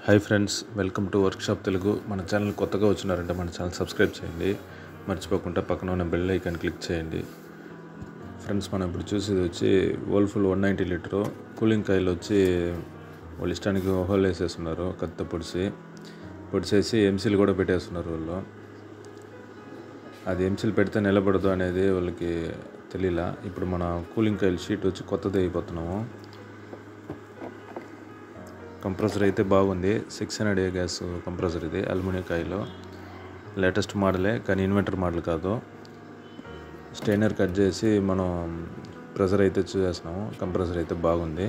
Hi friends welcome to workshop Telugu మన channel కొత్తగా వచ్చినారంటే మన ఛానల్ సబ్స్క్రైబ్ చేయండి మర్చిపోకుండా పక్కన ఉన్న బెల్ ఐకాన్ క్లిక్ చేయండి ఫ్రెండ్స్ మనం ఇప్పుడు చూసేది వచ్చి Whirlpool one ninety litre cooling కాయలు వచ్చి వాళ్ళ ఇష్టానికి హోల్ వేసేస్తున్నారు కత్త పొడిసి పొడిసేసి ఎంసీలు కూడా పెట్టేస్తున్నారు వాళ్ళు అది ఎంసీలు పెడితే నిలబడదు అనేది వాళ్ళకి తెలియలా ఇప్పుడు మన కూలింగ్ కాయల షీట్ వచ్చి కొత్తది అయిపోతున్నాము కంప్రెసర్ అయితే బాగుంది six hundred A gas compressor ఇది అల్యూమినియం కాయలో లేటెస్ట్ మోడలే కానీ ఇన్వర్టర్ మోడల్ కాదు స్టైనర్ కట్ చేసి మనం ప్రెషర్ అయితే చూసేస్తున్నాము కంప్రెసర్ అయితే బాగుంది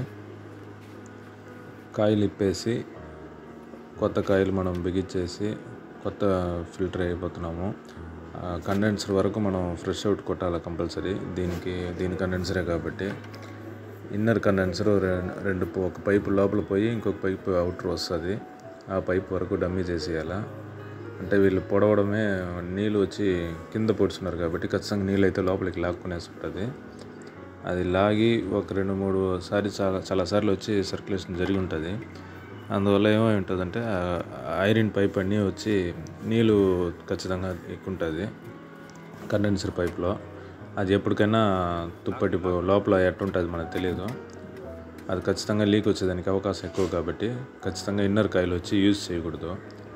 కాయలు ఇప్పేసి కొత్త కాయలు మనం బిగించేసి కొత్త ఫిల్టర్ అయిపోతున్నాము కండెన్సర్ వరకు మనం ఫ్రెష్ అవుట్ కొట్టాలి కంపల్సరీ దీనికి దీని కండెన్సరే కాబట్టి ఇన్నర్ కండెన్సర్ రెండు పో- ఒక పైపు లోపల పోయి ఇంకొక పైపు అవుటర్ వస్తుంది ఆ పైప్ వరకు డమ్మీ చేసేయాల అంటే వీళ్ళు పొడవడమే నీళ్ళు వచ్చి కింద పొడుచున్నారు కాబట్టి ఖచ్చితంగా నీళ్ళు అయితే లోపలికి లాక్కునేసి ఉంటుంది అది లాగి ఒక రెండు మూడు సారి చాలా చాలా సార్లు వచ్చి సర్క్యులేషన్ జరిగి ఉంటుంది అందువల్ల ఏమై ఉంటుందంటే ఆ ఐరన్ పైప్ అన్నీ వచ్చి నీళ్ళు ఖచ్చితంగా ఎక్కుంటుంది కండెన్సర్ పైప్లో అది ఎప్పటికైనా తుప్పటి పో- లోపల ఎట్టుంటుంది మనకు తెలియదు అది ఖచ్చితంగా లీక్ వచ్చేదానికి అవకాశం ఎక్కువ కాబట్టి ఖచ్చితంగా ఇన్నర్ కాయలు వచ్చి యూజ్ చేయకూడదు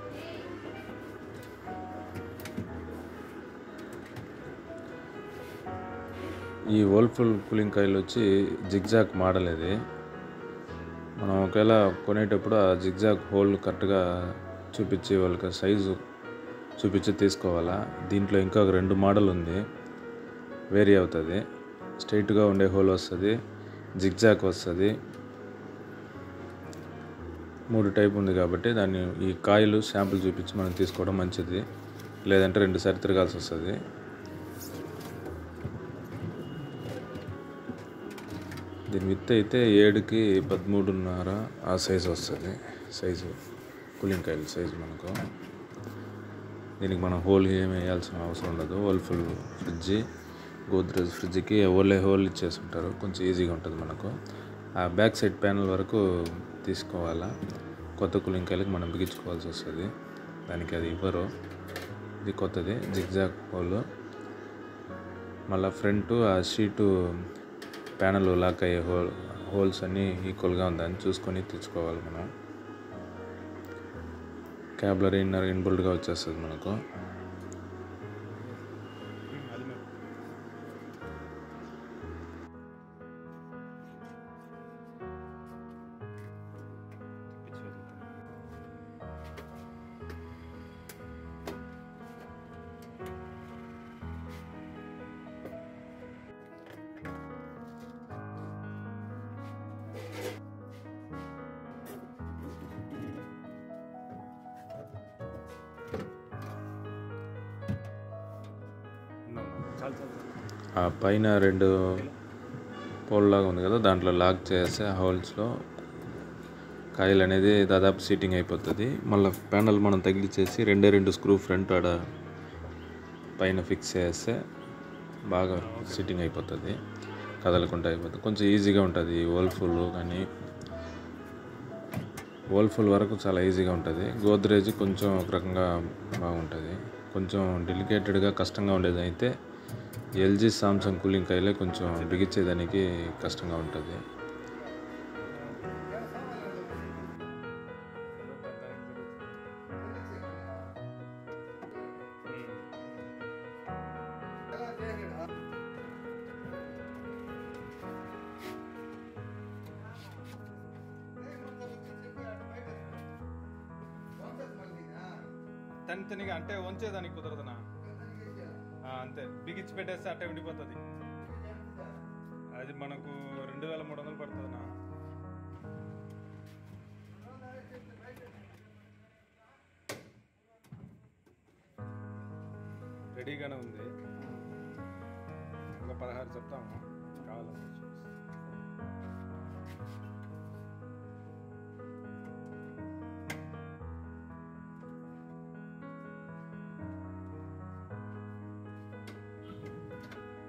ఈ వోల్ఫుల్ కూలింగ్ కాయలు వచ్చి జిగ్జాగ్ మోడల్ ఇది మనం ఒకవేళ కొనేటప్పుడు ఆ జిగ్జాగ్ హోల్ కరెక్ట్గా చూపించి వాళ్ళకి సైజు చూపించి తీసుకోవాలా దీంట్లో ఇంకా ఒక రెండు మోడల్ ఉంది వేరీ అవుతుంది స్ట్రైట్గా ఉండే హోల్ వస్తుంది జిగ్జాగ్ వస్తుంది మూడు టైప్ ఉంది కాబట్టి దాన్ని ఈ కాయలు శాంపుల్ చూపించి మనం తీసుకోవడం మంచిది లేదంటే రెండుసార్లు తిరగాల్సి వస్తుంది దీని విత్ అయితే ఏడుకి పదమూడున్నర ఆ సైజు వస్తుంది సైజు కూలింగ్ కాయలు సైజు మనకు దీనికి మనం హోల్ ఏమి వేయాల్సిన అవసరం ఉండదు హోల్ ఫుల్ ఫ్రిడ్జ్ గోద్రేజ్ ఫ్రిడ్జ్కి ఓలే హోల్ ఇచ్చేసి ఉంటారు కొంచెం ఈజీగా ఉంటుంది మనకు ఆ బ్యాక్ సైడ్ ప్యానల్ వరకు తీసుకోవాలా కొత్త కూలింగ్ కాయలకి మనం బిగించుకోవాల్సి వస్తుంది దానికి అది ఇవ్వరు ఇది కొత్తది జిగ్జాగ్ హోల్ మళ్ళీ ఫ్రంట్ ఆ షీటు ప్యానల్ లాక్ అయ్యే హోల్ హోల్స్ అన్నీ ఈక్వల్గా ఉందని చూసుకొని తెచ్చుకోవాలి మనం క్యాబ్లరీ ఇన్నర్ ఇన్బుల్డ్గా వచ్చేస్తుంది మనకు ఆ పైన రెండు పోల్ లాగా ఉంది కదా దాంట్లో లాక్ చేస్తే ఆ హోల్స్లో కాయలు అనేది దాదాపు సీటింగ్ అయిపోతుంది మళ్ళీ ప్యానల్ మనం తగిలిచ్చేసి రెండే రెండు స్క్రూ ఫ్రంట్ ఆడ పైన ఫిక్స్ చేస్తే బాగా సిట్టింగ్ అయిపోతుంది కదలకుండా అయిపోతుంది కొంచెం ఈజీగా ఉంటుంది ఓల్ఫుల్ కానీ ఓల్ఫుల్ వరకు చాలా ఈజీగా ఉంటుంది గోద్రేజ్ కొంచెం ఒక రకంగా బాగుంటుంది కొంచెం డెలికేటెడ్గా కష్టంగా ఉండేది అయితే ఎల్జీ సామ్సంగ్ కూలింగ్ కాయలే కొంచెం బిగించేదానికి కష్టంగా ఉంటుంది తనితనిగా అంటే వంచేదానికి కుదరదునా ఆ, అంతే బిగించి పెట్టేస్తే అట్టే ఉండిపోతుంది అది మనకు రెండు వేల మూడు వందలు పడుతుందినా రెడీగానే ఉంది ఇంకా పదహారు చెప్తాము కావాలని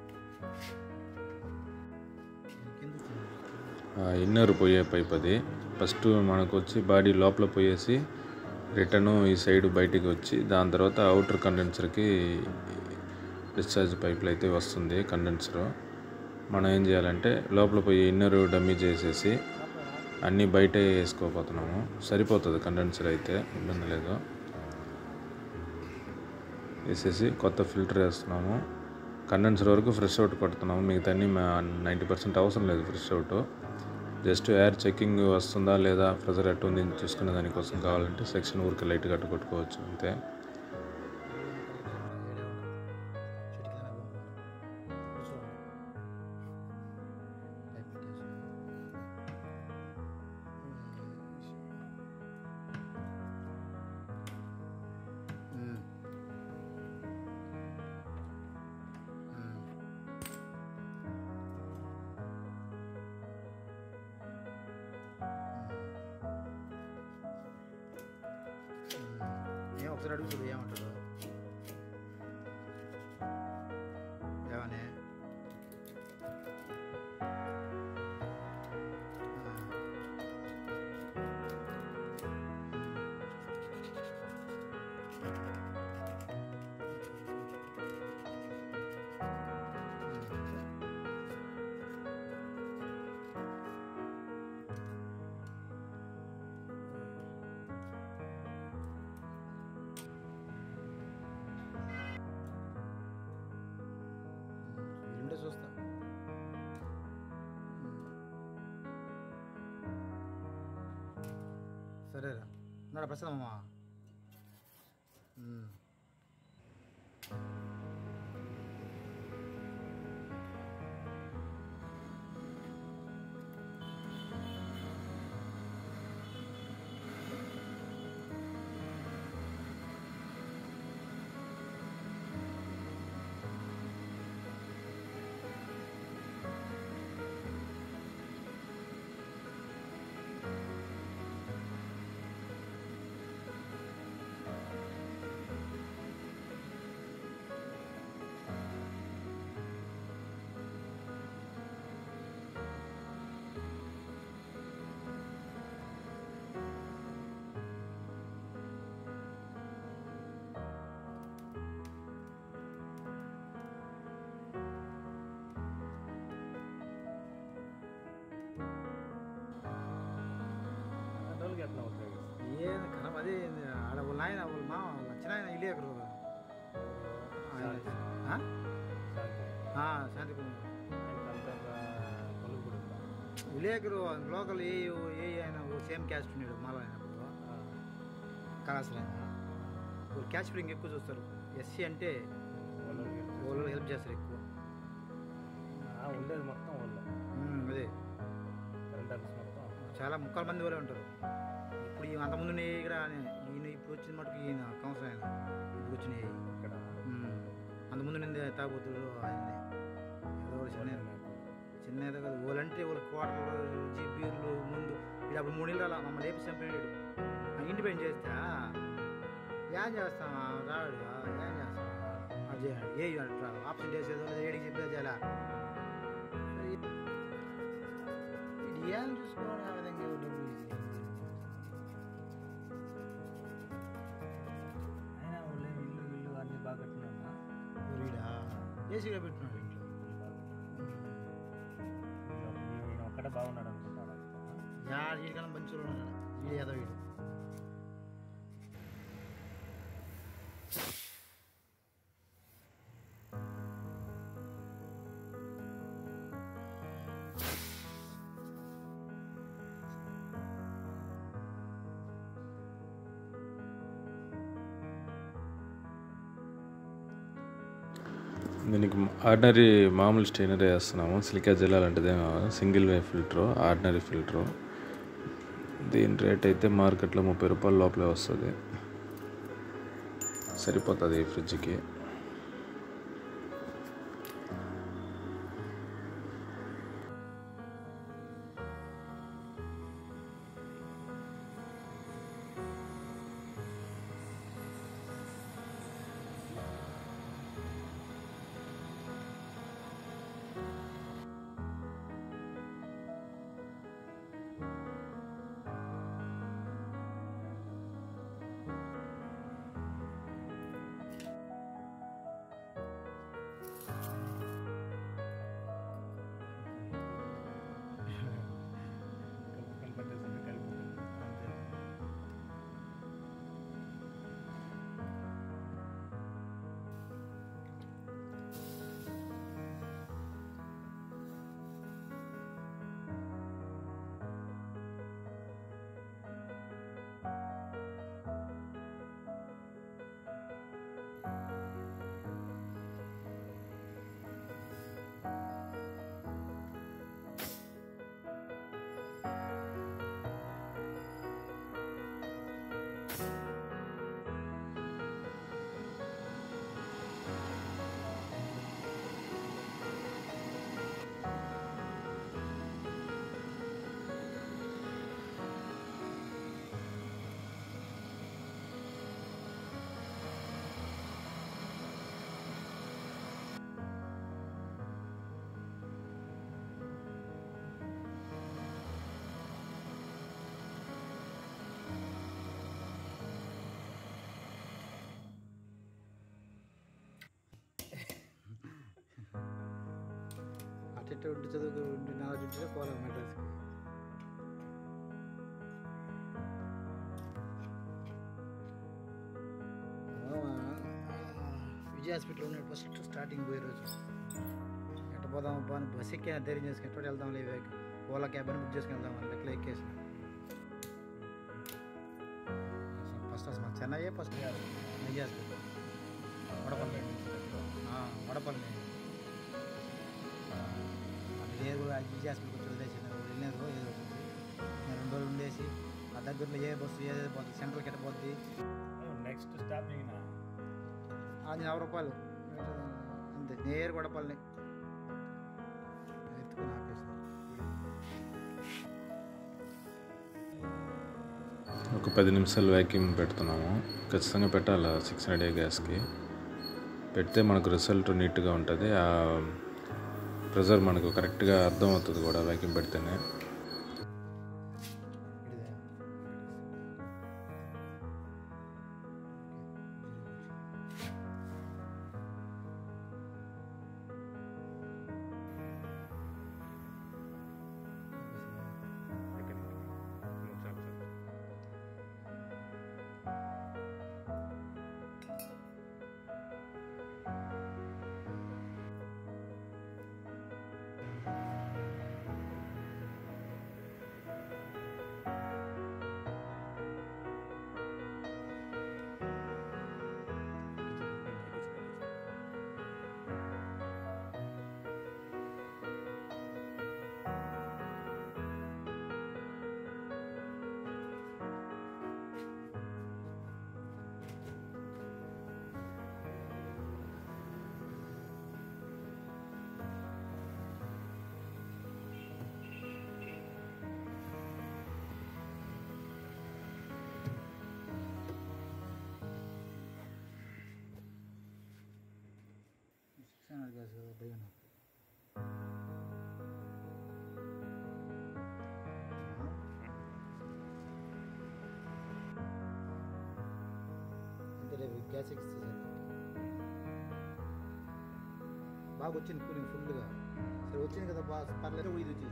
ఇన్నర్ పోయే పైప్ అది ఫస్ట్ మనకు వచ్చి బాడీ లోపల పోయేసి రిటర్న్ ఈ సైడ్ బయటికి వచ్చి దాని తర్వాత అవుటర్ కండెన్సర్కి డిశ్చార్జ్ పైపులు అయితే వస్తుంది కండెన్సర్ మనం ఏం చేయాలంటే లోపల పోయి ఇన్నర్ డమ్మీ చేసేసి అన్నీ బయటే వేసుకోపోతున్నాము సరిపోతుంది కండెన్సర్ అయితే ఇబ్బంది లేదు వేసేసి కొత్త ఫిల్టర్ వేస్తున్నాము కండెన్సర్ వరకు ఫ్రెష్ అవుట్ కొడుతున్నాము మిగతా అన్ని నైంటీ పర్సెంట్ అవసరం లేదు fresh out just air checking వస్తుందా లేదా ప్రెజర్ ఎట్టు ఉంది చూసుకునే దానికోసం కావాలంటే సెక్షన్ ఊరికి లైట్గా అట్టు కొట్టుకోవచ్చు అంతే ఏం ఒకసారి అడుగు చూడు ఏమంటాడు ఏమని వీలుంటే చూస్తా సరేరా ఉన్నాడా ప్రసాద్ అమ్మా రోజులకి ఎట్లా అవుతాయి ఏం కరం అదే ఆడ వాళ్ళ ఆయన వాళ్ళ మామ వచ్చిన ఆయన ఇల్లు ఎక్కడ శాంతి విలేకరు లోకల్ ఏ ఏ ఆయన సేమ్ క్యాస్ట్ ఉన్నాడు మాలో అయినప్పుడు కళాశాల ఆయన వాళ్ళు క్యాష్ ఫ్రింగ్ ఎక్కువ చూస్తారు ఎస్సీ అంటే వాళ్ళు హెల్ప్ చేస్తారు ఎక్కువ ఉండేది మొత్తం వాళ్ళు ఉమ్, అదే రెండర్స్ మొత్తం చాలా ముక్కల మంది వాళ్ళే ఉంటారు ఇప్పుడు ఈ అంతకుముందు ఉన్నాయి ఇక్కడ ఈయన ఇప్పుడు వచ్చిన మటుకు ఈయన కౌన్సిల్ ఆయన ఇప్పుడు వచ్చినాయి ఇక్కడ ఉమ్. అంతకుముందు నింది తాగుబోతుడు ఆయనే ఏదో ఒకటి చిన్న చిన్న ఏదో కాదు వాళ్ళంటే వాళ్ళ క్వార్టర్లు జీబీలు ముందు ఇది అప్పుడు మూడు నెలలు రాలా మమ్మల్ని లేపి చంపాడు ఇంటి పైన చేస్తా ఏం చేస్తామా రాడు ఏం చేస్తామా అది చేయాలి ఏ అంటారు ఆప్షన్ చేసేదో లేదా ఏడికి చెప్పేది చేయాలా ఇది ఏం చూసుకోవాలి ఆ విధంగా డబ్బులు ఇది అయినా వాళ్ళు ఏమి ఇల్లు ఇల్లు అన్ని బాగా కట్టినా వీడా ఏసీగా పెట్టున్నాడు ఇంట్లో ఈయన ఒక్కడే బాగున్నాడు అనుకుంటాను యా వీడికన్నా మంచి ఉన్నాడు వీడు ఏదో వీడు దీనికి ఆర్డినరీ మామూలు స్టెయినర్ వేస్తున్నాము సిలికా జెల్ అలాంటిదే single way filter ordinary filter దీని రేట్ అయితే మార్కెట్లో ముప్పై రూపాయల లోపలే వస్తుంది సరిపోతుంది ఈ ఫ్రిడ్జ్కి ఎట్ట ఉండి చదువుకు ఉండి నాలెడ్జ్ ఉంటే పోవాలి మెడ్రాస్కి విజయ హాస్పిటల్ ఉన్నాడు ఫస్ట్ స్టార్టింగ్ పోయే రోజు ఎట్ట పోదాం అబ్బా అని బస్ ఎక్కి ధైర్యం చేసుకుని ఎట్ట వెళ్దాం లేదు ఓలా క్యాబ్ అని బుక్ చేసుకుని వెళ్దాం అని లెక్కలో ఎక్కేసి ఫస్ట్ అసలు చెన్నై ఫస్ట్ విజయ హాస్పిటల్ వడపల్లి ఆ, వడపల్లి అది లేదు విజయ హాస్పిటల్కి వచ్చి వదిలేసి వెళ్ళలేదు ఏదో వచ్చింది నేను రెండు రోజులు ఉండేసి ఆ దగ్గరలో ఏ బస్సు ఏదో పోతుంది సెంట్రల్కి ఎట్ట పోద్ది నెక్స్ట్ స్టాపింగ్ అది నలభై రూపాయలు అంతే నేరు గొడపల్లి ఎత్తుకుని ఆపేసి ఒక పది నిమిషాలు వ్యాక్యూమ్ పెడుతున్నాము ఖచ్చితంగా పెట్టాలి సిక్స్ హండ్రెడ్ గ్యాస్కి పెడితే మనకు రిజల్ట్ నీట్గా ఉంటుంది ఆ ప్రెజర్ మనకు కరెక్ట్గా అర్థం అవుతుంది కూడా వ్యాక్యూమ్ పెడితేనే ఇడిదే సిక్స్ హండ్రెడ్ కాదు భయం అంటే రేపు గ్యాస్ ఎక్కిస్తే బాగా వచ్చింది కూలింగ్ ఫుల్గా సరే వచ్చింది కదా బాగా పర్లేదు ఇది వచ్చేసి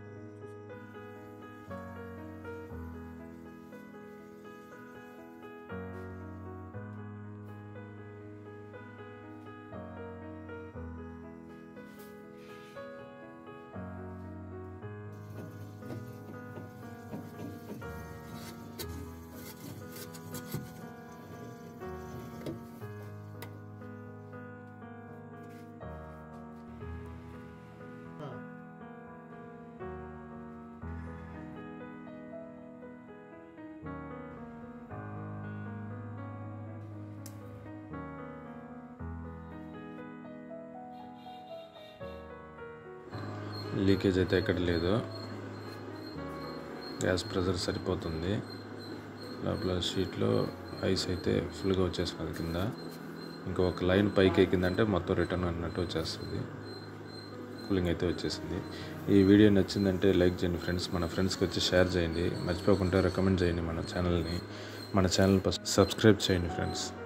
లీకేజ్ అయితే ఎక్కడ లేదు గ్యాస్ ప్రెజర్ సరిపోతుంది లోపల షీట్లో ఐస్ అయితే ఫుల్గా వచ్చేస్తుంది కింద ఇంకా ఒక లైన్ పైకి ఎక్కిందంటే మొత్తం రిటర్న్ అన్నట్టు వచ్చేస్తుంది కూలింగ్ అయితే వచ్చేసింది ఈ వీడియో నచ్చిందంటే లైక్ చేయండి ఫ్రెండ్స్ మన ఫ్రెండ్స్కి వచ్చి షేర్ చేయండి మర్చిపోకుండా రికమెండ్ చేయండి మన ఛానల్ని మన ఛానల్ సబ్స్క్రైబ్ చేయండి ఫ్రెండ్స్